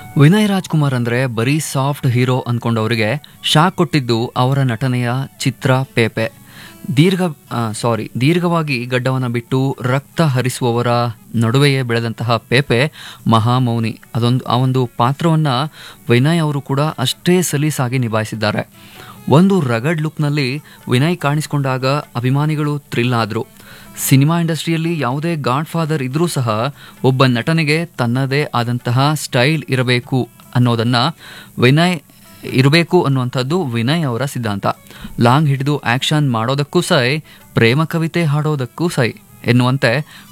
ವಿನಯ್ ರಾಜ್ಕುಮಾರ್ ಅಂದರೆ ಬರೀ soft hero ಅಂದ್ಕೊಂಡವರಿಗೆ shock ಕೊಟ್ಟಿದ್ದು ಅವರ ನಟನೆಯ ಚಿತ್ರ ಪೇಪೆ ದೀರ್ಘ ಸಾರಿ ದೀರ್ಘವಾಗಿ ಗಡ್ಡವನ್ನು ಬಿಟ್ಟು ರಕ್ತ ಹರಿಸುವವರ ನಡುವೆಯೇ ಬೆಳೆದಂತಹ ಪೇಪೆ ಮಹಾಮೌನಿ ಅದೊಂದು ಆ ಒಂದು ಪಾತ್ರವನ್ನು ವಿನಯ್ ಅವರು ಕೂಡ ಅಷ್ಟೇ ಸಲೀಸಾಗಿ ನಿಭಾಯಿಸಿದ್ದಾರೆ ಒಂದು ರಗಡ್ ಲುಕ್ನಲ್ಲಿ ವಿನಯ್ ಕಾಣಿಸಿಕೊಂಡಾಗ ಅಭಿಮಾನಿಗಳು ಥ್ರಿಲ್ ಆದರು ಸಿನಿಮಾ ಇಂಡಸ್ಟ್ರಿಯಲ್ಲಿ ಯಾವುದೇ ಗಾಡ್ ಫಾದರ್ ಇದ್ರೂ ಸಹ ಒಬ್ಬ ನಟನಿಗೆ ತನ್ನದೇ ಆದಂತಹ ಸ್ಟೈಲ್ ಇರಬೇಕು ಅನ್ನೋದನ್ನ ವಿನಯ್ ಇರಬೇಕು ಅನ್ನುವಂಥದ್ದು ವಿನಯ್ ಅವರ ಸಿದ್ಧಾಂತ ಲಾಂಗ್ ಹಿಡಿದು ಆಕ್ಷನ್ ಮಾಡೋದಕ್ಕೂ ಸೈ ಪ್ರೇಮ ಕವಿತೆ ಹಾಡೋದಕ್ಕೂ ಸೈ ಎನ್ನುವಂತೆ